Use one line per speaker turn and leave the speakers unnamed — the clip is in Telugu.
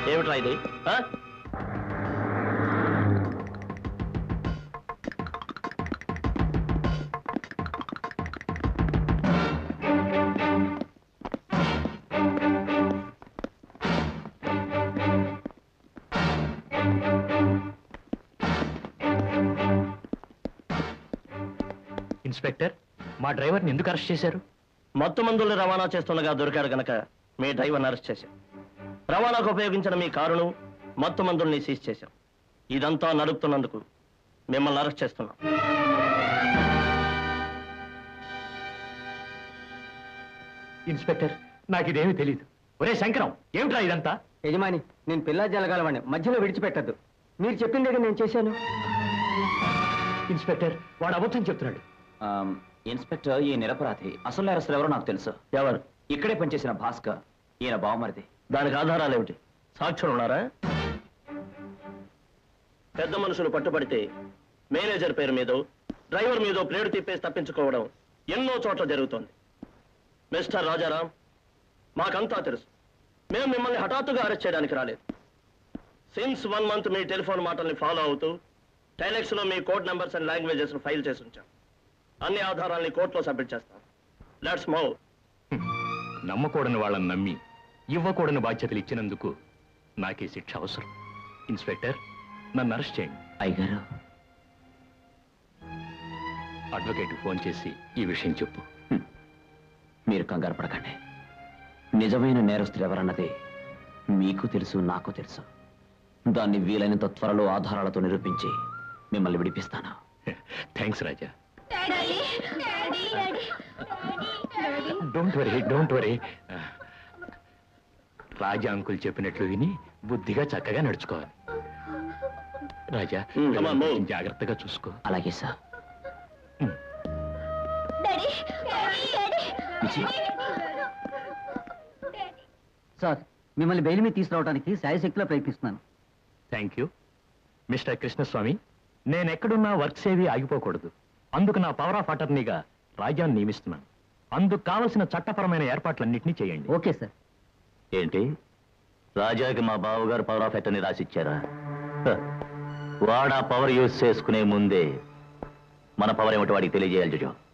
ఏమిట్రా ఇది ఆ?
ఇన్స్పెక్టర్ మా డ్రైవర్ని ఎందుకు అరెస్ట్ చేశారు
మత్తు మందులు రవాణా చేస్తుండగా దొరికాడు గనక మీ డ్రైవర్ని అరెస్ట్ చేశాం రవాణాకు ఉపయోగించిన మీ కారును మత్తు మందుల్ని సీజ్ చేశాం ఇదంతా నడుపుతున్నందుకు మిమ్మల్ని అరెస్ట్ చేస్తున్నాం
ఇన్స్పెక్టర్ నాకు ఇదేమీ తెలియదు ఒరే శంకరం ఏమిట్రా ఇదంతా
యజమాని నేను పిల్లా జలగాలవాడిని మధ్యలో విడిచిపెట్టద్దు మీరు చెప్పిందే నేను చేశాను
ఇన్స్పెక్టర్ వాడు అబద్ధం చెప్తున్నాడు
ఆమ్, ఇన్స్పెక్టర్ ఈ నిరపరాధి అసలు నేరస్తులు ఎవరో నాకు తెలుసు
ఎవరు
ఇక్కడే పనిచేసిన భాస్కర్ ఈయన బావమరిది
దానికి ఆధారాలు ఏమిటి సాక్షులు ఉన్నారా పెద్ద మనుషులు పట్టుబడితే మేనేజర్ పేరు మీదో డ్రైవర్ మీదో ప్లేడు తిప్పేసి తప్పించుకోవడం ఎన్నో చోట్ల జరుగుతోంది మిస్టర్ రాజారాం మాకంతా తెలుసు మేము మిమ్మల్ని హఠాత్తుగా అరెస్ట్ చేయడానికి రాలేదు సిన్స్ వన్ మంత్ మీ టెలిఫోన్ మాటల్ని ఫాలో అవుతూ టైలెక్స్ లో మీ code numbers and languages file చేసి ఉంచాం అన్ని ఆధారాల్ని కోర్టులో సబ్మిట్ చేస్తాం లెట్స్ మూవ్
నమ్మకూడని వాళ్ళని నమ్మి ఇవ్వకూడని బాధ్యతలు ఇచ్చినందుకు నాకే శిక్ష అవసరం ఇన్స్పెక్టర్ నన్ను అరెస్ట్ చేయండి
అయ్యగారు
అడ్వకేట్ ఫోన్ చేసి ఈ విషయం చెప్పు
మీరు కంగారు పడకండి నిజమైన నేరస్తులు ఎవరన్నది మీకు తెలుసు నాకు తెలుసు దాన్ని వీలైనంత త్వరలో ఆధారాలతో నిరూపించి మిమ్మల్ని విడిపిస్తాను
thanks Raja
daddy daddy daddy
don't worry don't worry Raja uncle చెప్పినట్లు విని బుద్ధిగా చక్కగా నడుచుకోవాలి రాజా
Hmm, come on, move.
కొంచెం జాగ్రత్తగా చూసుకో
అలాగే sir
daddy daddy daddy
Vijay
sir మిమ్మల్ని బెయిల్ మీద తీసుకురావడానికి శాయశక్తిలో ప్రయత్నిస్తున్నాను
థ్యాంక్ యూ మిస్టర్ కృష్ణస్వామి నేను ఎక్కడున్నా వర్క్స్ ఏవి ఆగిపోకూడదు అందుకు నా పవర్ ఆఫ్ అటర్నీగా రాజాను నియమిస్తున్నాను అందుకు కావలసిన చట్టపరమైన ఏర్పాట్లన్నింటినీ చేయండి
ఓకే సార్
ఏంటి రాజాకి మా బావగారు పవర్ ఆఫ్ అటర్నీ రాసిచ్చారా హ, వాడా పవర్ యూజ్ చేసుకునే ముందే మన పవర్ ఏమిటో వాడికి తెలియజేయాలి జుజో